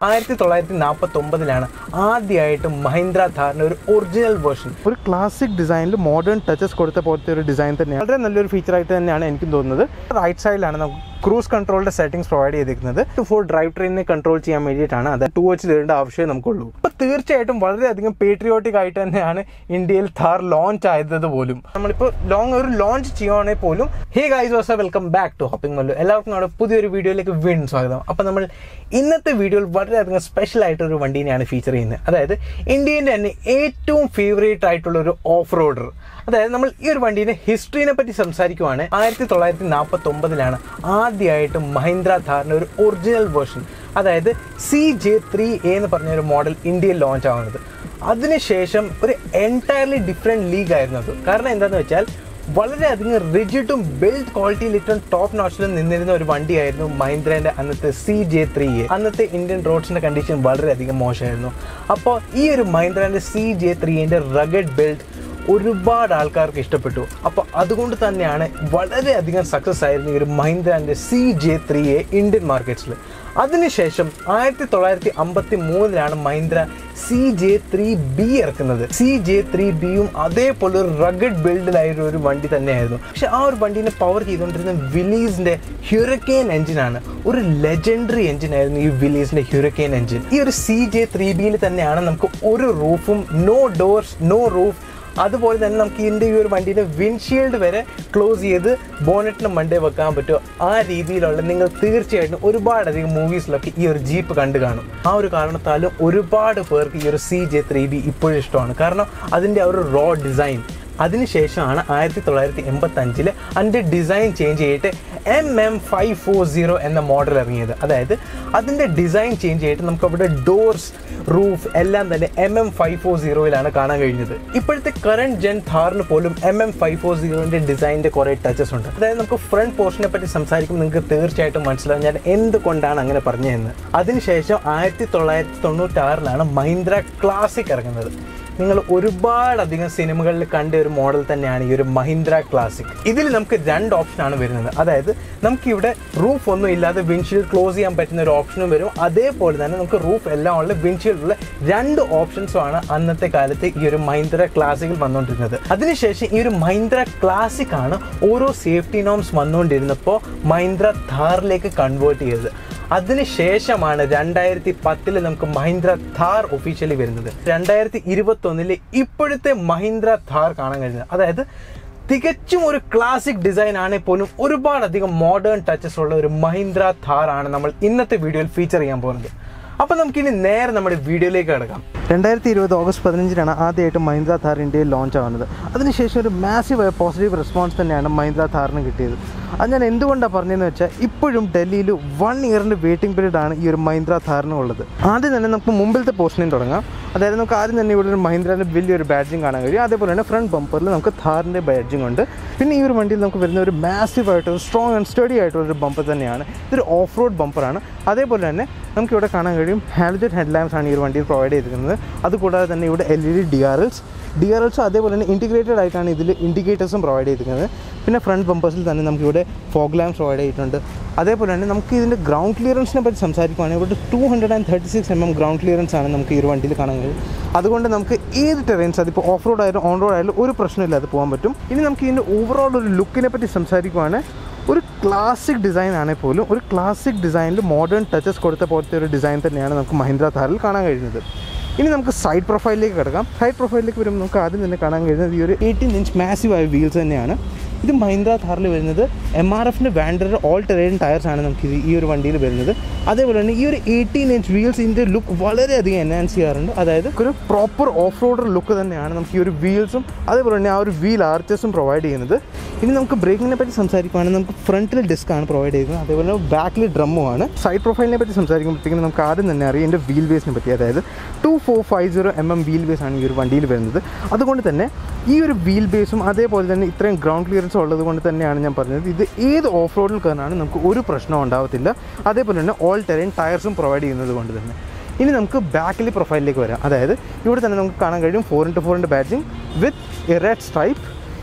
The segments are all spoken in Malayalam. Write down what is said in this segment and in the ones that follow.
ആയിരത്തി തൊള്ളായിരത്തി നാൽപ്പത്തി ഒമ്പതിലാണ് ആദ്യമായിട്ട് മഹീന്ദ്ര ഥാറിൻ്റെ ഒരു ഒറിജിനൽ വേർഷൻ ഒരു ക്ലാസിക് ഡിസൈനിൽ മോഡേൺ ടച്ചസ് കൊടുത്ത പോലത്തെ ഒരു ഡിസൈൻ തന്നെയാണ് വളരെ നല്ലൊരു ഫീച്ചറായിട്ട് തന്നെയാണ് എനിക്കും തോന്നുന്നത് റൈറ്റ് സൈഡിലാണ് നമുക്ക് ക്രൂസ് കൺട്രോളിന്റെ സെറ്റിംഗ്സ് പ്രൊവൈഡ് ചെയ്തിരിക്കുന്നത് ടു ഫോർ ഡ്രൈവ് ട്രെയിനിനെ കൺട്രോൾ ചെയ്യാൻ വേണ്ടിയിട്ടാണ് അത് ടു വെച്ച് തരേണ്ട ആവശ്യമേ നമുക്കുള്ളൂ അപ്പോൾ തീർച്ചയായിട്ടും വളരെയധികം പേട്രിയോട്ടിക് ആയിട്ട് തന്നെയാണ് ഇന്ത്യയിൽ ഥാർ ലോഞ്ച് ആയത് പോലും നമ്മളിപ്പോൾ ലോങ് ഒരു ലോഞ്ച് ചെയ്യുവാണെങ്കിൽ പോലും ഹേ ഗൈസ് വാസ welcome back to hopping Mallu എല്ലാവർക്കും നമ്മുടെ പുതിയൊരു വീഡിയോയിലേക്ക് വീണ്ടും സ്വാഗതം അപ്പോൾ നമ്മൾ ഇന്നത്തെ വീഡിയോയിൽ വളരെയധികം സ്പെഷ്യൽ ആയിട്ട് ഒരു വണ്ടീനെയാണ് ഫീച്ചർ ചെയ്യുന്നത് അതായത് ഇന്ത്യൻ്റെ തന്നെ ഏറ്റവും ഫേവറേറ്റ് ആയിട്ടുള്ള ഒരു ഓഫ് റോഡർ അതായത് നമ്മൾ ഈ ഒരു വണ്ടീൻ്റെ ഹിസ്റ്ററിനെ പറ്റി സംസാരിക്കുവാണ് ആയിരത്തി തൊള്ളായിരത്തി നാൽപ്പത്തി ഒമ്പതിലാണ് ആദ്യമായിട്ട് മഹീന്ദ്ര ഥാറിൻ്റെ ഒരു ഒറിജിനൽ വേർഷൻ അതായത് സി ജെ ത്രീ എ എന്ന് പറഞ്ഞ ഒരു മോഡൽ ഇന്ത്യയിൽ ലോഞ്ച് ആവുന്നത് അതിനുശേഷം ഒരു എൻറ്റയർലി ഡിഫറെൻറ്റ് ലീഗ് ആയിരുന്നു അത് കാരണം എന്താണെന്ന് വെച്ചാൽ വളരെയധികം റിജിഡും ബിൽഡ് ക്വാളിറ്റിയിൽ ഏറ്റവും ടോപ്പ് നോച്ചിലും നിന്നിരുന്ന ഒരു വണ്ടിയായിരുന്നു മഹീന്ദ്രൻ്റെ അന്നത്തെ സി ജെ ത്രീ എ അന്നത്തെ ഇന്ത്യൻ റോഡ്സിൻ്റെ കണ്ടീഷൻ വളരെയധികം മോശമായിരുന്നു അപ്പോൾ ഈ ഒരു മഹീന്ദ്രൻ്റെ സി ജെ ത്രീ എൻ്റെ റഗഡ് ബിൽഡ് ഒരുപാട് ആൾക്കാർക്ക് ഇഷ്ടപ്പെട്ടു അപ്പോൾ അതുകൊണ്ട് തന്നെയാണ് വളരെയധികം സക്സസ് ആയിരുന്നു ഈ ഒരു മഹീന്ദ്രൻ്റെ C J three A Indian മാർക്കറ്റ്സിൽ അതിനുശേഷം ആയിരത്തി തൊള്ളായിരത്തി അമ്പത്തി മൂന്നിലാണ് Mahindra C J three B ഇറക്കുന്നത് സി ജെ ത്രീ ബിയും അതേപോലെ ഒരു റഗഡ് ബിൽഡിലായ ഒരു വണ്ടി തന്നെയായിരുന്നു പക്ഷെ ആ ഒരു വണ്ടീനെ പവർ ചെയ്തുകൊണ്ടിരുന്ന വിലീസിന്റെ ഹ്യൂറക്കെയിൻ എഞ്ചിനാണ് ഒരു ലെജൻഡറി എഞ്ചിനായിരുന്നു ഈ വിലീസിന്റെ ഹ്യൂറക്കെയിൻ എഞ്ചിൻ ഈ ഒരു സി ജെ ത്രീ ബിയിൽ തന്നെയാണ് നമുക്ക് ഒരു റൂഫും നോ ഡോർസ് നോ റൂഫ് അതുപോലെ തന്നെ നമുക്ക് ഇതിൻ്റെ ഈ ഒരു വണ്ടീൻ്റെ വിൻഷീൽഡ് വരെ ക്ലോസ് ചെയ്ത് ബോണറ്റിന് മണ്ടേ വെക്കാൻ പറ്റുമോ ആ രീതിയിലുള്ള നിങ്ങൾ തീർച്ചയായിട്ടും ഒരുപാടധികം മൂവീസിലൊക്കെ ഈ ഒരു ജീപ്പ് കണ്ടു കാണും ആ ഒരു കാരണത്താലും ഒരുപാട് പേർക്ക് ഈ ഒരു സി ജെ ത്രീ ബി ഇപ്പോഴും ഇഷ്ടമാണ് കാരണം അതിൻ്റെ ആ ഒരു റോ ഡിസൈൻ അതിനുശേഷമാണ് ആയിരത്തി തൊള്ളായിരത്തി എൺപത്തി അഞ്ചില് അതിൻ്റെ ഡിസൈൻ ചേഞ്ച് ചെയ്തിട്ട് M M five four zero എന്ന മോഡൽ ഇറങ്ങിയത് അതായത് അതിൻ്റെ ഡിസൈൻ ചേഞ്ച് ചെയ്തിട്ട് നമുക്ക് അവിടെ ഡോർസ് റൂഫ് എല്ലാം തന്നെ എം എം ഫൈവ് ഫോർ സീറോയിലാണ് കാണാൻ കഴിഞ്ഞത് ഇപ്പോഴത്തെ കറണ്ട് ജെൻ ഥാറിന് പോലും എം എം ഫൈവ് ഫോർ സീറോൻ്റെ ഡിസൈനിൻ്റെ കുറേ ടച്ചസ് ഉണ്ട് അതായത് നമുക്ക് ഫ്രണ്ട് പോർഷനെ പറ്റി സംസാരിക്കുമ്പോൾ നിങ്ങൾക്ക് തീർച്ചയായിട്ടും മനസ്സിലാവും ഞാൻ എന്തുകൊണ്ടാണ് അങ്ങനെ പറഞ്ഞതെന്ന് അതിനുശേഷം ആയിരത്തി തൊള്ളായിരത്തി തൊണ്ണൂറ്റാറിലാണ് മഹീന്ദ്ര ക്ലാസിക് ഇറങ്ങുന്നത് നിങ്ങൾ ഒരുപാടധികം സിനിമകളിൽ കണ്ട ഒരു മോഡൽ തന്നെയാണ് ഈ ഒരു മഹീന്ദ്ര ക്ലാസിക് ഇതിൽ നമുക്ക് രണ്ട് ഓപ്ഷനാണ് വരുന്നത് അതായത് നമുക്ക് ഇവിടെ റൂഫ് ഒന്നും ഇല്ലാതെ വിൻഷീൽഡ് ക്ലോസ് ചെയ്യാൻ പറ്റുന്ന ഒരു ഓപ്ഷനും വരും അതേപോലെ തന്നെ നമുക്ക് റൂഫ് എല്ലാം ഉള്ള വിൻഷീൽഡ് ഉള്ള രണ്ട് ഓപ്ഷൻസും ആണ് അന്നത്തെ കാലത്ത് ഈ ഒരു മഹീന്ദ്ര ക്ലാസിക്കിൽ വന്നുകൊണ്ടിരുന്നത് അതിനുശേഷം ഈ ഒരു മഹീന്ദ്ര ക്ലാസിക് ആണ് ഓരോ സേഫ്റ്റി നോംസ് വന്നുകൊണ്ടിരുന്നപ്പോൾ മഹീന്ദ്ര ഥാറിലേക്ക് കൺവേർട്ട് ചെയ്തത് അതിനുശേഷമാണ് രണ്ടായിരത്തി പത്തില് നമുക്ക് മഹീന്ദ്ര ഥാർ ഒഫീഷ്യലി വരുന്നത് രണ്ടായിരത്തി ഇരുപത്തി ഒന്നില് ഇപ്പോഴത്തെ മഹീന്ദ്ര ഥാർ കാണാൻ കഴിയുന്നത് അതായത് തികച്ചും ഒരു ക്ലാസിക് ഡിസൈൻ ആണെങ്കിൽ പോലും ഒരുപാടധികം മോഡേൺ ടച്ചസ് ഉള്ള ഒരു മഹീന്ദ്ര ഥാർ ആണ് നമ്മൾ ഇന്നത്തെ വീഡിയോയിൽ ഫീച്ചർ ചെയ്യാൻ പോകുന്നത് അപ്പോൾ നമുക്കിനി നേരെ നമ്മുടെ വീഡിയോയിലേക്ക് കിടക്കാം രണ്ടായിരത്തി ഇരുപത് ഓഗസ്റ്റ് പതിനഞ്ചിനാണ് ആദ്യമായിട്ട് മഹീന്ദ്ര ഥാർ ഇന്ത്യയിൽ ലോഞ്ച് ആവുന്നത് അതിനുശേഷം ഒരു മാസീവ് പോസിറ്റീവ് റെസ്പോൺസ് തന്നെയാണ് മഹീന്ദ്ര ഥാറിന് കിട്ടിയത് അത് ഞാൻ എന്തുകൊണ്ടാണ് പറഞ്ഞതെന്ന് വെച്ചാൽ ഇപ്പോഴും ഡൽഹിയിൽ വൺ ഇയറിൻ്റെ വെയിറ്റിംഗ് പീരീഡ് ആണ് ഈ ഒരു മഹീന്ദ്ര ഥാറിന് ഉള്ളത് ആദ്യം തന്നെ നമുക്ക് മുമ്പിലത്തെ പോർഷനിൽ തുടങ്ങാം അതായത് നമുക്ക് ആദ്യം തന്നെ ഇവിടെ ഒരു മഹീന്ദ്രൻ്റെ വലിയൊരു ബാഡ്ജിങ് കാണാൻ കഴിയും അതേപോലെ തന്നെ ഫ്രണ്ട് ബമ്പറിൽ നമുക്ക് ഥാറിൻ്റെ ബാഡ്ജിങ് ഉണ്ട് പിന്നെ ഈ ഒരു വണ്ടിയിൽ നമുക്ക് വരുന്ന ഒരു മാസീവ് ആയിട്ട് സ്ട്രോങ് ആൻഡ് സ്റ്റഡി ആയിട്ടുള്ള ഒരു ബമ്പർ തന്നെയാണ് ഇതൊരു ഓഫ് റോഡ് ബമ്പറാണ് അതേപോലെ തന്നെ നമുക്ക് ഇവിടെ കാണാൻ കഴിയും ഹാലജറ്റ് ഹെഡ് ലാമ്പ്സ് ആണ് ഈ ഒരു വണ്ടിയിൽ പ്രൊവൈഡ് ചെയ്തിരിക്കുന്നത് അതുകൂടാതെ തന്നെ ഇവിടെ L E D D R Ls D R എൽസും അതേപോലെ തന്നെ ഇൻറ്റിഗ്രേറ്റഡ് ആയിട്ടാണ് ഇതിൽ ഇൻഡിക്കേറ്റേഴ്സും പ്രൊവൈഡ് ചെയ്തിരിക്കുന്നത് പിന്നെ ഫ്രണ്ട് ബമ്പേഴ്സിൽ തന്നെ നമുക്കിവിടെ ഫോഗ് ലാമ്പ്സ് പ്രൊവൈഡ് ചെയ്തിട്ടുണ്ട് അതേപോലെ തന്നെ നമുക്ക് ഇതിൻ്റെ ഗ്രൗണ്ട് ക്ലിയറൻസിനെ പറ്റി സംസാരിക്കുകയാണെങ്കിൽ ഇവിടെ two hundred and thirty six M M ground clearance ആണ് നമുക്ക് ഈ ഒരു വണ്ടിയിൽ കാണാൻ കഴിയും അതുകൊണ്ട് നമുക്ക് ഏത് ടെറൈൻസ് അതിപ്പോൾ ഓഫ് റോഡ് ആയാലും ഓൺ റോഡ് ആയാലും ഒരു പ്രശ്നമില്ലാതെ പോകാൻ പറ്റും ഇനി നമുക്ക് ഇതിൻ്റെ ഓവറോൾ ഒരു ലുക്കിനെ പറ്റി സംസാരിക്കുകയാണെങ്കിൽ ഒരു ക്ലാസിക് ഡിസൈൻ ആണെങ്കിൽ പോലും ഒരു ക്ലാസിക് ഡിസൈനിൽ മോഡേൺ ടച്ചസ് കൊടുത്ത പോലത്തെ ഒരു ഡിസൈൻ തന്നെയാണ് നമുക്ക് മഹീന്ദ്ര താറിൽ കാണാൻ കഴിയുന്നത് ഇനി നമുക്ക് സൈഡ് പ്രൊഫൈലിലേക്ക് കിടക്കാം സൈഡ് പ്രൊഫൈലിലേക്ക് വരുമ്പോൾ നമുക്ക് ആദ്യം തന്നെ കാണാൻ കഴിയുന്നത് ഈ ഒരു എയ്റ്റീൻ ഇഞ്ച് മാസീവായ വീൽസ് തന്നെയാണ് ഇത് മഹീന്ദ്ര ഥാറിൽ വരുന്നത് എം ആർ എഫിൻ്റെ വാൻഡർ ഓൾ ടെറൈൻ ടയർസ് ആണ് നമുക്ക് ഇത് ഈ ഒരു വണ്ടിയിൽ വരുന്നത് അതേപോലെ തന്നെ ഈ ഒരു എയ്റ്റീൻ ഇഞ്ച് വീൽസ് ഇതിൻ്റെ ലുക്ക് വളരെയധികം എൻഹാൻസ് ചെയ്യാറുണ്ട് അതായത് ഒരു പ്രോപ്പർ ഓഫ് റോഡർ ലുക്ക് തന്നെയാണ് നമുക്ക് ഈ ഒരു വീൽസും അതേപോലെ തന്നെ ആ ഒരു വീൽ ആർച്ചസും പ്രൊവൈഡ് ചെയ്യുന്നത് ഇനി നമുക്ക് ബ്രേക്കിങ്ങിനെ പറ്റി സംസാരിക്കുകയാണെങ്കിൽ നമുക്ക് ഫ്രണ്ടിൽ ഡിസ്ക് ആണ് പ്രൊവൈഡ് ചെയ്യുന്നത് അതേപോലെ തന്നെ ബാക്കിൽ ഡ്രമ്മും ആണ് സൈഡ് പ്രൊഫൈലിനെ പറ്റി സംസാരിക്കുമ്പോഴത്തേക്കും നമുക്ക് ആദ്യം തന്നെ അറിയാം എൻ്റെ വീൽ ബേസിനെ പറ്റി അതായത് two four five zero M M wheel base ആണ് ഈ ഒരു വണ്ടിയിൽ വരുന്നത് അതുകൊണ്ട് തന്നെ ഈ ഒരു വീൽ ബേസും അതേപോലെ തന്നെ ഇത്രയും ഗ്രൗണ്ട് ക്ലിയറൻസ് ഉള്ളത് കൊണ്ട് തന്നെയാണ് ഞാൻ പറഞ്ഞത് ഇത് ഏത് ഓഫ് റോഡിൽ കയറാനും നമുക്ക് ഒരു പ്രശ്നവും ഉണ്ടാവത്തില്ല അതേപോലെ തന്നെ ഓൾ ടെറൈൻ ടയർസും പ്രൊവൈഡ് ചെയ്യുന്നത് കൊണ്ട് തന്നെ ഇനി നമുക്ക് ബാക്കിൽ പ്രൊഫൈലിലേക്ക് വരാം അതായത് ഇവിടെ തന്നെ നമുക്ക് കാണാൻ കഴിയും ഫോർ ഇൻറ്റു ഫോറിൻ്റെ badging with a red stripe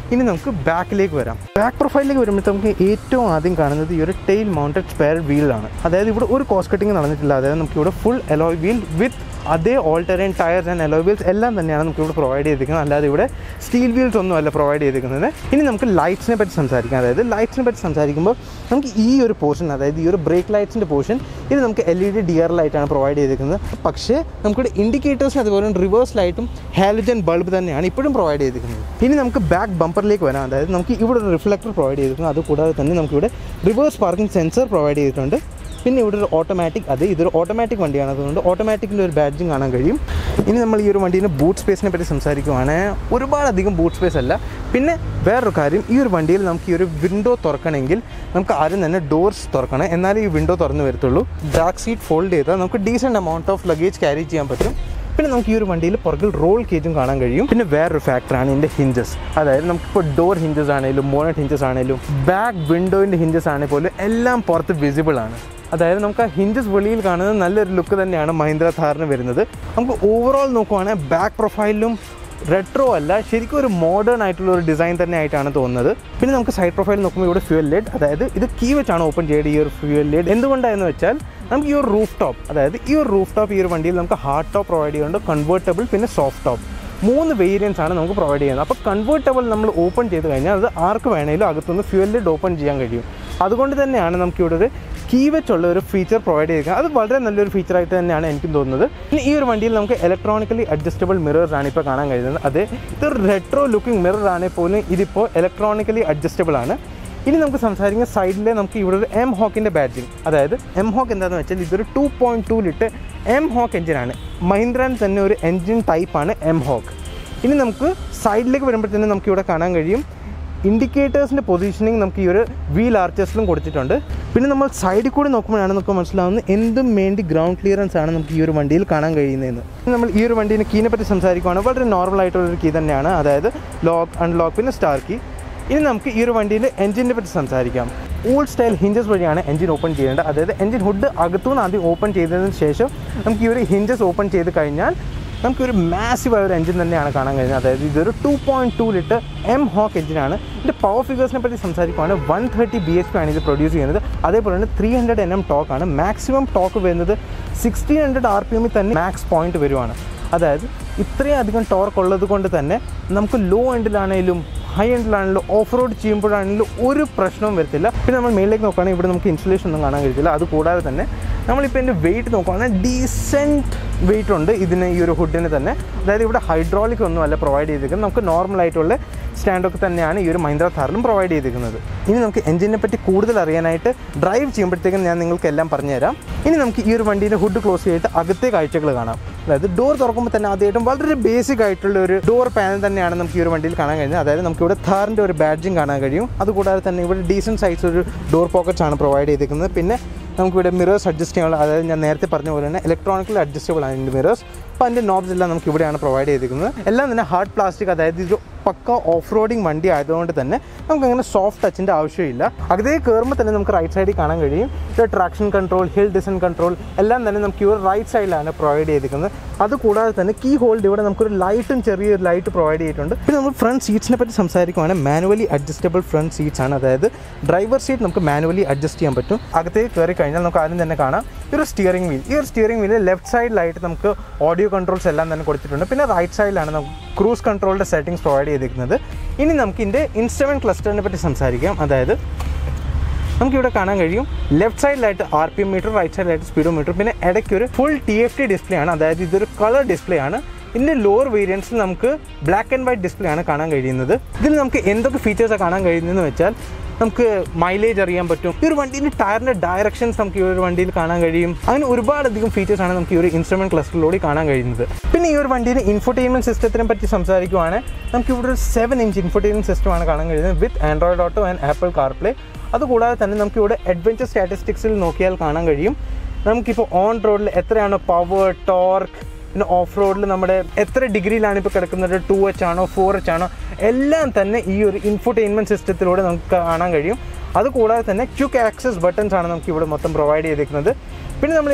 ഇനി നമുക്ക് ബാക്കിലേക്ക് വരാം ബാക്ക് പ്രൊഫൈലിലേക്ക് വരുമ്പോൾ നമുക്ക് ഏറ്റവും ആദ്യം കാണുന്നത് ഈ ഒരു ടെയിൽ മൗണ്ടഡ് സ്പെയർ വീലാണ് അതായത് ഇവിടെ ഒരു കോസ്റ്റ് കട്ടിങ് നടന്നിട്ടില്ല അതായത് നമുക്ക് ഇവിടെ ഫുൾ എലോയ് വീൽ വിത്ത് അതേ all terrain tyres and alloy wheels എല്ലാം തന്നെയാണ് നമുക്ക് ഇവിടെ പ്രൊവൈഡ് ചെയ്തിരിക്കുന്നത് അല്ലാതെ ഇവിടെ സ്റ്റീൽ വീൽസ് ഒന്നും അല്ല പ്രൊവൈഡ് ചെയ്തിരിക്കുന്നത് ഇനി നമുക്ക് ലൈറ്റ്സിനെ പറ്റി സംസാരിക്കാം അതായത് ലൈറ്റ്സിനെ പറ്റി സംസാരിക്കുമ്പോൾ നമുക്ക് ഈ ഒരു പോർഷൻ അതായത് ഈ ഒരു ബ്രേക്ക് ലൈറ്റ്സിൻ്റെ പോർഷൻ ഇത് നമുക്ക് L E D D R ലൈറ്റാണ് പ്രൊവൈഡ് ചെയ്തിരിക്കുന്നത് പക്ഷേ നമുക്കിവിടെ ഇൻഡിക്കേറ്റേഴ്സിന് അതുപോലെ റിവേഴ്സ് ലൈറ്റും ഹാലജൻ ബൾബ് തന്നെയാണ് ഇപ്പോഴും പ്രൊവൈഡ് ചെയ്തിരിക്കുന്നത് ഇനി നമുക്ക് ബാക്ക് ബമ്പറിലേക്ക് വരാം അതായത് നമുക്ക് ഇവിടെ ഒരു റിഫ്ലക്ടർ പ്രൊവൈഡ് ചെയ്തിരിക്കുന്നു അതുകൂടാതെ തന്നെ നമുക്കിവിടെ റിവേഴ്സ് പാർക്കിംഗ് സെൻസർ പ്രൊവൈഡ് ചെയ്തിട്ടുണ്ട് പിന്നെ ഇവിടെ ഒരു ഓട്ടോമാറ്റിക് അത് ഇതൊരു ഓട്ടോമാറ്റിക് വണ്ടിയാണ് അതുകൊണ്ട് ഓട്ടോമാറ്റിക്കിൻ്റെ ഒരു ബാഡ്ജിങ് കാണാൻ കഴിയും ഇനി നമ്മൾ ഈ ഒരു വണ്ടീൻ്റെ ബൂട്ട് സ്പേസിനെ പറ്റി സംസാരിക്കുവാണെങ്കിൽ ഒരുപാടധികം ബൂട്ട് സ്പേസ് അല്ല പിന്നെ വേറൊരു കാര്യം ഈ ഒരു വണ്ടിയിൽ നമുക്ക് ഈ ഒരു വിൻഡോ തുറക്കണമെങ്കിൽ നമുക്ക് ആദ്യം തന്നെ ഡോർസ് തുറക്കണം എന്നാലേ ഈ വിൻഡോ തുറന്ന് വരത്തുള്ളൂ ബാക്ക് സീറ്റ് ഫോൾഡ് ചെയ്താൽ നമുക്ക് decent amount of luggage carry ചെയ്യാൻ പറ്റും പിന്നെ നമുക്ക് ഈ ഒരു വണ്ടിയിൽ പുറകിൽ റോൾ കേജും കാണാൻ കഴിയും പിന്നെ വേറൊരു ഫാക്ടറാണ് ഇതിൻ്റെ ഹിഞ്ചസ് അതായത് നമുക്കിപ്പോൾ ഡോർ ഹിഞ്ചസ് ആണെങ്കിലും മോണറ്റ് ഹിഞ്ചസ് ആണെങ്കിലും ബാക്ക് വിൻഡോയിൻ്റെ ഹിഞ്ചസ് ആണെങ്കിൽ പോലും എല്ലാം പുറത്ത് വിസിബിൾ ആണ് അതായത് നമുക്ക് ആ ഹിഞ്ചസ് വെളിയിൽ കാണുന്നത് നല്ലൊരു ലുക്ക് തന്നെയാണ് മഹീന്ദ്ര താറിന് വരുന്നത് നമുക്ക് ഓവറോൾ നോക്കുവാണെങ്കിൽ ബാക്ക് പ്രൊഫൈലിലും റെട്രോ അല്ല ശരിക്കും ഒരു മോഡേൺ ആയിട്ടുള്ള ഒരു ഡിസൈൻ തന്നെ ആയിട്ടാണ് തോന്നുന്നത് പിന്നെ നമുക്ക് സൈഡ് പ്രൊഫൈൽ നോക്കുമ്പോൾ ഇവിടെ ഫ്യൂൽ ലെഡ് അതായത് ഇത് കീ വെച്ചാണ് ഓപ്പൺ ചെയ്യേണ്ടത് ഈ ഒരു ഫ്യൂൽ ലെഡ് എന്തുകൊണ്ടാണെന്ന് വെച്ചാൽ നമുക്ക് ഈ ഒരു റൂഫ് ടോപ്പ് അതായത് ഈ ഒരു റൂഫ് ടോപ്പ് ഈ ഒരു വണ്ടിയിൽ നമുക്ക് ഹാർഡ് ടോപ്പ് പ്രൊവൈഡ് ചെയ്യുന്നുണ്ട് കൺവേർട്ടബിൾ പിന്നെ സോഫ്റ്റ് ടോപ്പ് മൂന്ന് വേരിയൻസ് ആണ് നമുക്ക് പ്രൊവൈഡ് ചെയ്യുന്നത് അപ്പോൾ കൺവേർട്ടബിൾ നമ്മൾ ഓപ്പൺ ചെയ്ത് കഴിഞ്ഞാൽ അത് ആർക്ക് വേണമെങ്കിലും അകത്തുനിന്ന് ഫ്യൂൽ ലെഡ് ഓപ്പൺ ചെയ്യാൻ കഴിയും അതുകൊണ്ട് തന്നെയാണ് നമുക്ക് ഇവിടെ ഒരു കീ വെച്ചുള്ള ഒരു ഫീച്ചർ പ്രൊവൈഡ് ചെയ്യുക അത് വളരെ നല്ലൊരു ഫീച്ചറായിട്ട് തന്നെയാണ് എനിക്കും തോന്നുന്നത് ഇനി ഈ ഒരു വണ്ടിയിൽ നമുക്ക് ഇലക്ട്രോണിക്കലി അഡ്ജസ്റ്റബിൾ മിറേഴ്സ് ആണ് ഇപ്പോൾ കാണാൻ കഴിയുന്നത് അത് ഇതൊരു റെട്രോ ലുക്കിംഗ് മിറർ ആണെങ്കിൽ പോലും ഇതിപ്പോൾ ഇലക്ട്രോണിക്കലി അഡ്ജസ്റ്റബിൾ ആണ് ഇനി നമുക്ക് സംസാരിക്കുന്ന സൈഡിൽ നമുക്ക് ഇവിടെ ഒരു എം ഹോക്കിൻ്റെ ബാറ്റിംഗ് അതായത് എം ഹോക്ക് എന്താണെന്ന് വെച്ചാൽ ഇതൊരു two point two litre M hawk എഞ്ചിനാണ് മഹീന്ദ്രൻ തന്നെ ഒരു എൻജിൻ ടൈപ്പാണ് എം ഹോക്ക് ഇനി നമുക്ക് സൈഡിലേക്ക് വരുമ്പോഴത്തേനും നമുക്ക് ഇവിടെ കാണാൻ കഴിയും ഇൻഡിക്കേറ്റേഴ്സിൻ്റെ പൊസിഷനിങ് നമുക്ക് ഈ ഒരു വീൽ ആർച്ചേഴ്സിലും കൊടുത്തിട്ടുണ്ട് പിന്നെ നമ്മൾ സൈഡിൽ കൂടി നോക്കുമ്പോഴാണ് നമുക്ക് മനസ്സിലാവുന്നത് എന്തും വേണ്ടി ഗ്രൗണ്ട് ക്ലിയറൻസ് ആണ് നമുക്ക് ഈ ഒരു വണ്ടിയിൽ കാണാൻ കഴിയുന്നതെന്ന് ഇനി നമ്മൾ ഈ ഒരു വണ്ടീനെ കീനെ പറ്റി സംസാരിക്കുകയാണെങ്കിൽ വളരെ നോർമൽ ആയിട്ടുള്ള ഒരു കീ തന്നെയാണ് അതായത് ലോക്ക് അൺലോക്ക് പിന്നെ സ്റ്റാർ കീ ഇനി നമുക്ക് ഈ ഒരു വണ്ടീൻ്റെ എഞ്ചിനെ പറ്റി സംസാരിക്കാം ഓൾഡ് സ്റ്റൈൽ ഹിഞ്ചസ് വഴിയാണ് എഞ്ചിൻ ഓപ്പൺ ചെയ്യേണ്ടത് അതായത് എഞ്ചിൻ ഹുഡ് അകത്തുനിന്ന് ആദ്യം ഓപ്പൺ ചെയ്തതിന് ശേഷം നമുക്ക് ഈ ഒരു ഹിഞ്ചസ് ഓപ്പൺ ചെയ്ത് കഴിഞ്ഞാൽ നമുക്കൊരു മാസീവ് ആയ ഒരു എഞ്ചിൻ തന്നെയാണ് കാണാൻ കഴിയുന്നത് അതായത് ഇതൊരു two point two litre M hawk എഞ്ചിനാണ് ഇതിൻ്റെ പവർ ഫിഗേഴ്സിനെ പറ്റി സംസാരിക്കുകയാണെങ്കിൽ one thirty B H P ആണ് ഇത് പ്രൊഡ്യൂസ് ചെയ്യുന്നത് അതേപോലെ തന്നെ ത്രീ ഹൺഡ്രഡ് എൻ എം ടോക്കാണ് മാക്സിമം ടോക്ക് വരുന്നത് സിക്സ്റ്റീൻ ഹൺഡ്രഡ് ആർ പി എമ്മിൽ തന്നെ മാക്സ് പോയിന്റ് വരുവാണ് അതായത് ഇത്രയും അധികം ടോർക്ക് ഉള്ളത് കൊണ്ട് തന്നെ നമുക്ക് ലോ എൻഡിലാണെങ്കിലും ഹൈ എൻഡിലാണെങ്കിലും ഓഫ് റോഡ് ചെയ്യുമ്പോഴാണെങ്കിലും ഒരു പ്രശ്നവും വരത്തില്ല പിന്നെ നമ്മൾ മേളിലേക്ക് നോക്കുകയാണെങ്കിൽ ഇവിടെ നമുക്ക് ഇൻസുലേഷൻ ഒന്നും കാണാൻ കഴിയത്തില്ല അതുകൂടാതെ തന്നെ നമ്മളിപ്പോൾ എൻ്റെ വെയിറ്റ് നോക്കുകയാണെങ്കിൽ ഡീസെൻറ്റ് വെയിറ്റ് ഉണ്ട് ഇതിന് ഈ ഒരു ഹുഡിന് തന്നെ അതായത് ഇവിടെ ഹൈഡ്രോളിക് ഒന്നും അല്ല പ്രൊവൈഡ് ചെയ്തിരിക്കുന്നത് നമുക്ക് നോർമൽ ആയിട്ടുള്ള സ്റ്റാൻഡൊക്കെ തന്നെയാണ് ഈ ഒരു മഹീന്ദ്ര താറിലും പ്രൊവൈഡ് ചെയ്തിരിക്കുന്നത് ഇനി നമുക്ക് എഞ്ചിനെ പറ്റി കൂടുതൽ അറിയാനായിട്ട് ഡ്രൈവ് ചെയ്യുമ്പോഴത്തേക്കും ഞാൻ നിങ്ങൾക്ക് എല്ലാം പറഞ്ഞുതരാം ഇനി നമുക്ക് ഈ ഒരു വണ്ടീൻ്റെ ഹുഡ് ക്ലോസ് ചെയ്തിട്ട് അകത്തെ കാഴ്ചകൾ കാണാം അതായത് ഡോർ തുറക്കുമ്പോൾ തന്നെ ആദ്യമായിട്ടും വളരെ ബേസിക് ആയിട്ടുള്ള ഒരു ഡോർ പാനൽ തന്നെയാണ് നമുക്ക് ഈ ഒരു വണ്ടിയിൽ കാണാൻ കഴിയുന്നത് അതായത് നമുക്ക് ഇവിടെ താറിൻ്റെ ഒരു ബാഡ്ജിങ് കാണാൻ കഴിയും അതുകൂടാതെ തന്നെ ഇവിടെ ഡീസൻറ്റ് സൈസ് ഒരു ഡോർ പോക്കറ്റ്സ് ആണ് പ്രൊവൈഡ് ചെയ്തിരിക്കുന്നത് പിന്നെ നമുക്കിവിടെ മിറേഴ്സ് അഡ്ജസ്റ്റ് ചെയ്യാനുള്ള അതായത് ഞാൻ നേരത്തെ പറഞ്ഞ പോലെ തന്നെ ഇലക്ട്രോണിക്കലി അഡ്ജസ്റ്റബിൾ ആണ് ഇതിൻ്റെ മിറേഴ്സ് അപ്പോൾ അതിൻ്റെ നോബ്സ് എല്ലാം നമുക്ക് ഇവിടെയാണ് പ്രൊവൈഡ് ചെയ്തിരിക്കുന്നത് എല്ലാം തന്നെ ഹാർഡ് പ്ലാസ്റ്റിക് അതായത് ഇത് പക്ക ഓഫ് റോഡിങ് വണ്ടി ആയതുകൊണ്ട് തന്നെ നമുക്ക് അങ്ങനെ സോഫ്റ്റ് ടച്ചിൻ്റെ ആവശ്യമില്ല അകത്തേക്ക് കയറുമ്പോൾ തന്നെ നമുക്ക് റൈറ്റ് സൈഡിൽ കാണാൻ കഴിയും ഇത് traction control hill descent control എല്ലാം തന്നെ നമുക്ക് ഈ ഒരു റൈറ്റ് സൈഡിലാണ് പ്രൊവൈഡ് ചെയ്തിരിക്കുന്നത് അതുകൂടാതെ തന്നെ കീ ഹോൾഡ് ഇവിടെ നമുക്കൊരു ലൈറ്റും ചെറിയൊരു ലൈറ്റ് പ്രൊവൈഡ് ചെയ്തിട്ടുണ്ട് പിന്നെ നമ്മൾ ഫ്രണ്ട് സീറ്റ്സിനെ പറ്റി സംസാരിക്കുകയാണെങ്കിൽ മാനുവലി അഡ്ജസ്റ്റബിൾ ഫ്രണ്ട് സീറ്റ്സ് ആണ് അതായത് ഡ്രൈവർ സീറ്റ് നമുക്ക് മാനുവലി അഡ്ജസ്റ്റ് ചെയ്യാൻ പറ്റും അകത്തേക്ക് കയറി കഴിഞ്ഞാൽ നമുക്ക് ആദ്യം തന്നെ കാണാം ഈ ഒരു സ്റ്റിയറിംഗ് വീൽ ഈ ഒരു സ്റ്റിയറിംഗ് വീല് ലെഫ്റ്റ് സൈഡിലായിട്ട് നമുക്ക് ഓഡിയോ കൺട്രോൾസ് എല്ലാം തന്നെ കൊടുത്തിട്ടുണ്ട് പിന്നെ റൈറ്റ് സൈഡിലാണ് നമുക്ക് ക്രൂസ് കൺട്രോളിൻ്റെ സെറ്റിംഗ്സ് പ്രൊവൈഡ് ചെയ്തിരിക്കുന്നത് ഇനി നമുക്ക് ഇതിൻ്റെ ഇൻസ്ട്രുമെൻറ്റ് ക്ലസ്റ്ററിനെ പറ്റി സംസാരിക്കാം അതായത് നമുക്കിവിടെ കാണാൻ കഴിയും ലെഫ്റ്റ് സൈഡിലായിട്ട് R P M meter right സൈഡിലായിട്ട് സ്പീഡോ മീറ്റർ പിന്നെ ഇടയ്ക്ക് ഒരു full T F T display ആണ് അതായത് ഇതൊരു കളർ ഡിസ്പ്ലേ ആണ് ഇതിൻ്റെ ലോവർ വേരിയൻസിൽ നമുക്ക് ബ്ലാക്ക് ആൻഡ് വൈറ്റ് ഡിസ്പ്ലേ ആണ് കാണാൻ കഴിയുന്നത് ഇതിൽ നമുക്ക് എന്തൊക്കെ ഫീച്ചേഴ്സാണ് കാണാൻ കഴിയുന്നതെന്ന് വെച്ചാൽ നമുക്ക് മൈലേജ് അറിയാൻ പറ്റും ഈ ഒരു വണ്ടീൻ്റെ ടയറിൻ്റെ ഡയറക്ഷൻസ് നമുക്ക് ഈ ഒരു വണ്ടിയിൽ കാണാൻ കഴിയും അങ്ങനെ ഒരുപാടധികം ഫീച്ചേഴ്സ് ആണ് നമുക്ക് ഈ ഒരു ഇൻസ്ട്രുമെൻറ്റ് ക്ലസ്റ്ററിലൂടെ കാണാൻ കഴിയുന്നത് പിന്നെ ഈ ഒരു വണ്ടിയുടെ ഇൻഫോർടൈൻമെൻറ്റ് സിസ്റ്റത്തിനെ പറ്റി സംസാരിക്കുവാണെങ്കിൽ നമുക്ക് ഇവിടെ ഒരു സെവൻ ഇഞ്ച് ഇൻഫോർടൈൻമെൻറ്റ് സിസ്റ്റമാണ് കാണാൻ കഴിയുന്നത് with Android Auto and Apple CarPlay അതുകൂടാതെ തന്നെ നമുക്ക് ഇവിടെ അഡ്വഞ്ചർ സ്റ്റാറ്റിസ്റ്റിക്സിൽ നോക്കിയാൽ കാണാൻ കഴിയും നമുക്കിപ്പോൾ ഓൺ റോഡിൽ എത്രയാണ് പവർ ടോർക്ക് പിന്നെ ഓഫ് റോഡിൽ നമ്മുടെ എത്ര ഡിഗ്രിയിലാണ് ഇപ്പോൾ കിടക്കുന്നത് ടു എച്ച് ആണോ ഫോർ എച്ച് ആണോ എല്ലാം തന്നെ ഈ ഒരു ഇൻഫോർടൈൻമെൻറ്റ് സിസ്റ്റത്തിലൂടെ നമുക്ക് കാണാൻ കഴിയും അതുകൂടാതെ തന്നെ ക്യുക്ക് ആക്സസ് ബട്ടൺസ് ആണ് നമുക്ക് ഇവിടെ മൊത്തം പ്രൊവൈഡ് ചെയ്തിരിക്കുന്നത് പിന്നെ നമ്മൾ ഇതിൻ്റെ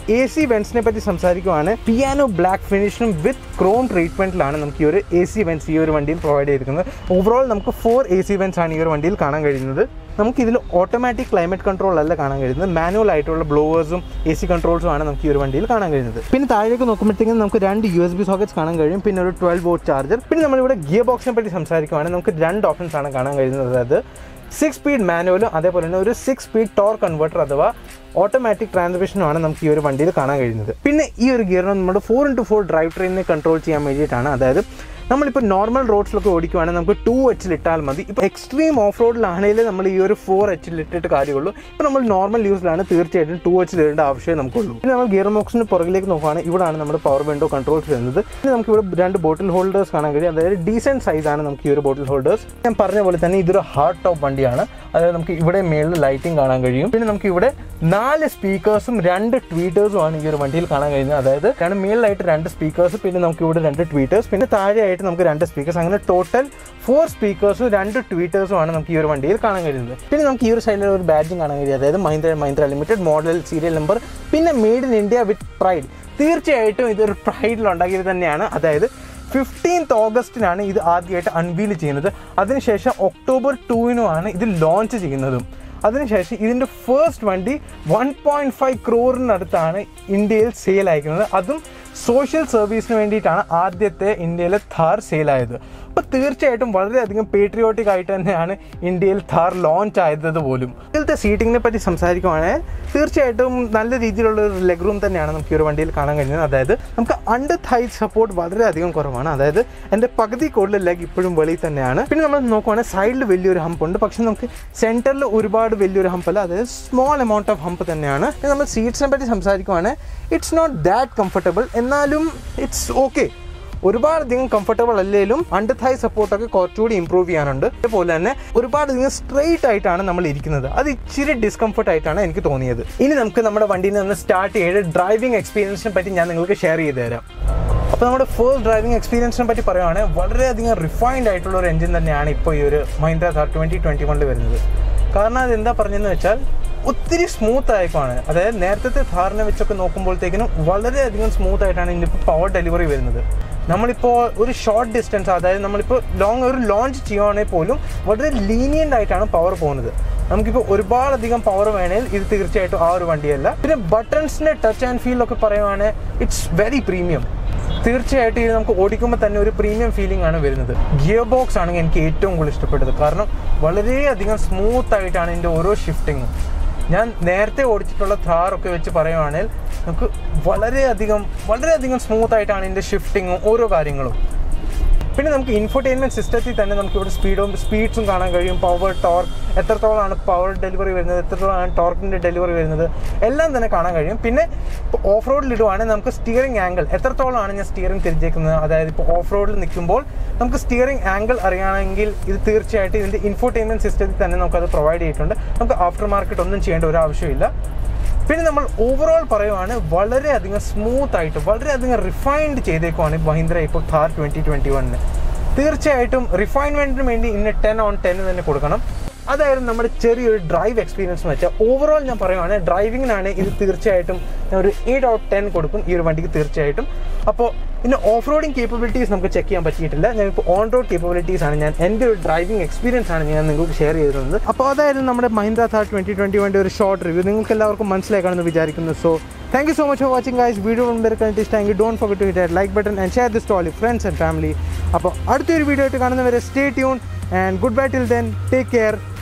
എ സി വെൻസിനെ പറ്റി സംസാരിക്കുവാണ് പിയാനോ ബ്ലാക്ക് ഫിനിഷും വിത്ത് ക്രോം ട്രീറ്റ്മെൻറ്റിലാണ് നമുക്ക് ഈ ഒരു എ സി വെൻസ് ഈ ഒരു വണ്ടിയിൽ പ്രൊവൈഡ് ചെയ്തിരിക്കുന്നത് ഓവറോൾ നമുക്ക് ഫോർ എ സി വെൻസ് ആണ് ഈ ഒരു വണ്ടിയിൽ കാണാൻ കഴിയുന്നത് നമുക്ക് ഇതിൽ ഓട്ടോമാറ്റിക് ക്ലൈമറ്റ് കൺട്രോൾ അല്ല കാണാൻ കഴിയുന്നത് മാനുവൽ ആയിട്ടുള്ള ബ്ലോവേഴ്സും എ സി കൺട്രോൾസും ആണ് നമുക്ക് ഈ ഒരു വണ്ടിയിൽ കാണാൻ കഴിയുന്നത് പിന്നെ താഴേക്ക് നോക്കുമ്പോഴത്തേക്കും നമുക്ക് രണ്ട് യു എസ് ബി സോക്കറ്റ്സ് കാണാൻ കഴിയും പിന്നെ ഒരു ട്വൽവ് വോട്ട് ചാർജർ പിന്നെ നമ്മളിവിടെ ഗിയർ ബോക്സിനെ പറ്റി സംസാരിക്കുവാണെങ്കിൽ നമുക്ക് രണ്ട് ഓപ്ഷൻസ് ആണ് കാണാൻ കഴിയുന്നത് അതായത് സിക്സ് സ്പീഡ് മാനുവലും അതേപോലെ തന്നെ ഒരു സിക്സ് സ്പീഡ് ടോർ കൺവേർട്ടർ അഥവാ ഓട്ടോമാറ്റിക് ട്രാൻസ്മിഷനുമാണ് നമുക്ക് ഈ ഒരു വണ്ടിയിൽ കാണാൻ കഴിയുന്നത് പിന്നെ ഈ ഒരു ഗിയറിന് നമ്മുടെ ഫോർ ഇൻറ്റു ഫോർ ഡ്രൈവ് ട്രെയിനിനെ കൺട്രോൾ ചെയ്യാൻ വേണ്ടിയിട്ടാണ് അതായത് നമ്മളിപ്പോൾ നോർമൽ റോഡ്സിലൊക്കെ ഓടിക്കുവാണെങ്കിൽ നമുക്ക് ടു എച്ചിൽ ഇട്ടാൽ മതി ഇപ്പോൾ എക്സ്ട്രീം ഓഫ് റോഡിലാണെങ്കിൽ നമ്മൾ ഈ ഒരു ഫോർ എച്ചിൽ ഇട്ടിട്ട് കാര്യമുള്ളൂ ഇപ്പോൾ നമ്മൾ നോർമൽ യൂസിലാണ് തീർച്ചയായിട്ടും ടു എച്ചിൽ ഇടേണ്ട ആവശ്യമേ നമുക്കുള്ളൂ പിന്നെ നമ്മൾ ഗിയർ ബോക്സിന് പുറകിലേക്ക് നോക്കുകയാണെങ്കിൽ ഇവിടെയാണ് നമ്മുടെ പവർ വിൻഡോ കൺട്രോൾസ് വരുന്നത് പിന്നെ നമുക്ക് ഇവിടെ രണ്ട് ബോട്ടിൽ ഹോൾഡേഴ്സ് കാണാൻ കഴിയും അതായത് ഡീസെൻറ്റ് സൈസാണ് നമുക്ക് ഈ ഒരു ബോട്ടിൽ ഹോൾഡേഴ്സ് ഞാൻ പറഞ്ഞ പോലെ തന്നെ ഇതൊരു ഹാർഡ് ടോപ്പ് വണ്ടിയാണ് അതായത് നമുക്ക് ഇവിടെ മേളിൽ ലൈറ്റിംഗ് കാണാൻ കഴിയും പിന്നെ നമുക്ക് ഇവിടെ നാല് സ്പീക്കേഴ്സും രണ്ട് ട്വീറ്റേഴ്സും ആണ് ഈ ഒരു വണ്ടിയിൽ കാണാൻ കഴിയുന്നത് അതായത് കാരണം മേളിലായിട്ട് രണ്ട് സ്പീക്കേഴ്സ് പിന്നെ നമുക്ക് ഇവിടെ രണ്ട് ട്വീറ്റേഴ്സ് പിന്നെ താഴെയായിട്ട് നമുക്ക് രണ്ട് സ്പീക്കേഴ്സ് അങ്ങനെ ടോട്ടൽ ഫോർ സ്പീക്കേഴ്സും രണ്ട് ട്വീറ്റേഴ്സും ആണ് നമുക്ക് ഈ ഒരു വണ്ടിയിൽ കാണാൻ കഴിയുന്നത് പിന്നെ നമുക്ക് ഈ ഒരു സൈഡിൽ ഒരു ബാഡ്ജിങ് കാണാൻ കഴിയും അതായത് Mahindra Mahindra limited model serial number പിന്നെ made in India with pride തീർച്ചയായിട്ടും ഇതൊരു പ്രൈഡിൽ ഉണ്ടാക്കിയത് തന്നെയാണ് അതായത് ഫിഫ്റ്റീൻത്ത് ഓഗസ്റ്റിനാണ് ഇത് ആദ്യമായിട്ട് അൺവീൽ ചെയ്യുന്നത് അതിനുശേഷം ഒക്ടോബർ ടൂവിനുമാണ് ഇത് ലോഞ്ച് ചെയ്യുന്നതും അതിനുശേഷം ഇതിൻ്റെ ഫസ്റ്റ് വണ്ടി വൺ പോയിൻറ്റ് ഫൈവ് ക്രോറിനടുത്താണ് ഇന്ത്യയിൽ സെയിൽ അയക്കുന്നത് അതും സോഷ്യൽ സർവീസിന് വേണ്ടിയിട്ടാണ് ആദ്യത്തെ ഇന്ത്യയിലെ ഥാർ സെയിലായത് അപ്പോൾ തീർച്ചയായിട്ടും വളരെയധികം പേട്രിയോട്ടിക് ആയിട്ട് തന്നെയാണ് ഇന്ത്യയിൽ ഥാർ ലോഞ്ച് ആയത് പോലും ഇതിലത്തെ സീറ്റിങ്ങിനെ പറ്റി സംസാരിക്കുവാണെങ്കിൽ തീർച്ചയായിട്ടും നല്ല രീതിയിലുള്ള ഒരു ലെഗ് റൂം തന്നെയാണ് നമുക്ക് ഈ ഒരു വണ്ടിയിൽ കാണാൻ കഴിയുന്നത് അതായത് നമുക്ക് അണ്ടർ തൈ സപ്പോർട്ട് വളരെയധികം കുറവാണ് അതായത് എൻ്റെ പകുതി കൂടുതൽ ലെഗ് ഇപ്പോഴും വെളിയിൽ തന്നെയാണ് പിന്നെ നമ്മൾ നോക്കുവാണെങ്കിൽ സൈഡിൽ വലിയൊരു ഹംപ് ഉണ്ട് പക്ഷെ നമുക്ക് സെൻറ്ററിൽ ഒരുപാട് വലിയൊരു ഹംപ് അല്ല അതായത് സ്മോൾ എമൗണ്ട് ഓഫ് ഹംപ് തന്നെയാണ് പിന്നെ നമ്മൾ സീറ്റ്സിനെ പറ്റി സംസാരിക്കുവാണെങ്കിൽ ഇറ്റ്സ് നോട്ട് ദാറ്റ് കംഫർട്ടബിൾ എന്നാലും ഇറ്റ്സ് ഓക്കെ ഒരുപാട് അധികം കംഫർട്ടബിൾ അല്ലെങ്കിലും അണ്ടർ തൈ സപ്പോർട്ടൊക്കെ കുറച്ചുകൂടി ഇമ്പ്രൂവ് ചെയ്യാനുണ്ട് അതേപോലെ തന്നെ ഒരുപാട് അധികം സ്ട്രെയിറ്റ് ആയിട്ടാണ് നമ്മൾ ഇരിക്കുന്നത് അത് ഇച്ചിരി ഡിസ്കംഫർട്ട് ആയിട്ടാണ് എനിക്ക് തോന്നിയത് ഇനി നമുക്ക് നമ്മുടെ വണ്ടിയിൽ നിന്ന് സ്റ്റാർട്ട് ചെയ്ത് ഡ്രൈവിംഗ് എക്സ്പീരിയൻസിനെ പറ്റി ഞാൻ നിങ്ങൾക്ക് ഷെയർ ചെയ്ത് തരാം അപ്പോൾ നമ്മുടെ ഫസ്റ്റ് ഡ്രൈവിംഗ് എക്സ്പീരിയൻസിനെ പറ്റി പറയുവാണെങ്കിൽ വളരെയധികം റിഫൈൻഡ് ആയിട്ടുള്ള ഒരു എഞ്ചിൻ തന്നെയാണ് ഇപ്പോൾ ഈ ഒരു മഹീന്ദ്ര താർ ട്വൻറ്റി ട്വൻറ്റി വണ്ണിൽ വരുന്നത് കാരണം അത് എന്താ പറഞ്ഞതെന്ന് വെച്ചാൽ ഒത്തിരി സ്മൂത്ത് ആയിപ്പാണ് അതായത് നേരത്തെ ഥാറിനെ വെച്ചൊക്കെ നോക്കുമ്പോഴത്തേക്കിനും വളരെയധികം സ്മൂത്ത് ആയിട്ടാണ് ഇതിൻ്റെ ഇപ്പോൾ പവർ ഡെലിവറി വരുന്നത് നമ്മളിപ്പോൾ ഒരു ഷോർട്ട് ഡിസ്റ്റൻസ് അതായത് നമ്മളിപ്പോൾ ലോങ് ഒരു ലോഞ്ച് ചെയ്യുവാണെങ്കിൽ പോലും വളരെ ലീനിയൻ്റ് ആയിട്ടാണ് പവർ പോകുന്നത് നമുക്കിപ്പോൾ ഒരുപാടധികം പവർ വേണമെങ്കിൽ ഇത് തീർച്ചയായിട്ടും ആ ഒരു വണ്ടിയല്ല പിന്നെ ബട്ടൺസിൻ്റെ ടച്ച് ആൻഡ് ഫീൽ ഒക്കെ പറയുവാണെങ്കിൽ ഇറ്റ്സ് വെരി പ്രീമിയം തീർച്ചയായിട്ടും ഇത് നമുക്ക് ഓടിക്കുമ്പോൾ തന്നെ ഒരു പ്രീമിയം ഫീലിംഗ് ആണ് വരുന്നത് ഗിയർ ബോക്സ് ആണ് എനിക്ക് ഏറ്റവും കൂടുതൽ ഇഷ്ടപ്പെട്ടത് കാരണം വളരെയധികം സ്മൂത്ത് ആയിട്ടാണ് ഇതിൻ്റെ ഓരോ ഷിഫ്റ്റിങ്ങും ഞാൻ നേരത്തെ ഓടിച്ചിട്ടുള്ള ഥാറൊക്കെ വെച്ച് പറയുവാണെങ്കിൽ നമുക്ക് വളരെയധികം വളരെയധികം സ്മൂത്ത് ആയിട്ടാണ് ഇതിൻ്റെ ഷിഫ്റ്റിങ്ങും ഓരോ കാര്യങ്ങളും പിന്നെ നമുക്ക് ഇൻഫോർടൈൻമെൻറ്റ് സിസ്റ്റത്തിൽ തന്നെ നമുക്ക് ഇവിടെ സ്പീഡും സ്പീഡ്സും കാണാൻ കഴിയും പവർ ടോർക്ക് എത്രത്തോളമാണ് പവർ ഡെലിവറി വരുന്നത് എത്രത്തോളമാണ് ടോർക്കിൻ്റെ ഡെലിവറി വരുന്നത് എല്ലാം തന്നെ കാണാൻ കഴിയും പിന്നെ ഇപ്പോൾ ഓഫ് റോഡിൽ ഇടുവാണെങ്കിൽ നമുക്ക് സ്റ്റിയറിംഗ് ആംഗിൾ എത്രത്തോളമാണ് ഞാൻ സ്റ്റിയറിംഗ് തിരിച്ചേക്കുന്നത് അതായത് ഇപ്പോൾ ഓഫ് റോഡിൽ നിൽക്കുമ്പോൾ നമുക്ക് സ്റ്റിയറിംഗ് ആംഗിൾ അറിയണമെങ്കിൽ ഇത് തീർച്ചയായിട്ടും ഇതിൻ്റെ ഇൻഫോർടൈൻമെൻറ്റ് സിസ്റ്റത്തിൽ തന്നെ നമുക്കത് പ്രൊവൈഡ് ചെയ്തിട്ടുണ്ട് നമുക്ക് ആഫ്റ്റർ മാർക്കറ്റ് ഒന്നും ചെയ്യേണ്ട ഒരു ആവശ്യമില്ല പിന്നെ നമ്മൾ ഓവറോൾ പറയുവാണ് വളരെയധികം സ്മൂത്ത് ആയിട്ട് വളരെയധികം റിഫൈൻഡ് ചെയ്തേക്കുവാണ് മഹീന്ദ്ര ഇപ്പോൾ ഥാർ ട്വൻറ്റി ട്വൻറ്റി വണ്ണിന് തീർച്ചയായിട്ടും റിഫൈൻമെൻറ്റിന് വേണ്ടി ഇന്ന് ടെൻ ഓൺ ടെൻ തന്നെ കൊടുക്കണം അതായിരുന്നു നമ്മുടെ ചെറിയൊരു ഡ്രൈവ് എക്സ്പീരിയൻസ് എന്ന് വെച്ചാൽ ഓവറോൾ ഞാൻ പറയുവാണ് ഡ്രൈവിങ്ങിനാണ് ഇത് തീർച്ചയായിട്ടും ഞാൻ ഒരു എയ്റ്റ് ഔട്ട് ടെൻ കൊടുക്കും ഈ ഒരു വണ്ടിക്ക് തീർച്ചയായിട്ടും അപ്പോൾ പിന്നെ ഓഫ് റോഡിങ് കേപ്പബിലിറ്റീസ് നമുക്ക് ചെക്ക് ചെയ്യാൻ പറ്റിയിട്ടില്ല ഞാൻ ഇപ്പോൾ ഓൺ റോഡ് കേപ്പബിലിറ്റീസ് ആണ് ഞാൻ എൻ്റെ ഒരു ഡ്രൈവിംഗ് എക്സ്പീരിയൻസ് ആണ് ഞാൻ നിങ്ങൾക്ക് ഷെയർ ചെയ്തിരുന്നത് അപ്പോൾ അതായിരുന്നു നമ്മുടെ മഹീന്ദ്ര താർ ട്വൻറ്റി ട്വൻറ്റി വണ്ടി ഒരു ഷോർട്ട് റിവ്യൂ നിങ്ങൾക്ക് എല്ലാവർക്കും മനസ്സിലാക്കാണെന്ന് വിചാരിക്കുന്നു so thank you so much for watching guys video കണ്ടിട്ട് ഇഷ്ടമെങ്കിൽ don't forget to hit like button and share this to all friends and family അപ്പോൾ അടുത്തൊരു വീഡിയോ ആയിട്ട് കാണുന്നവരെ stay tune and goodbye till then take care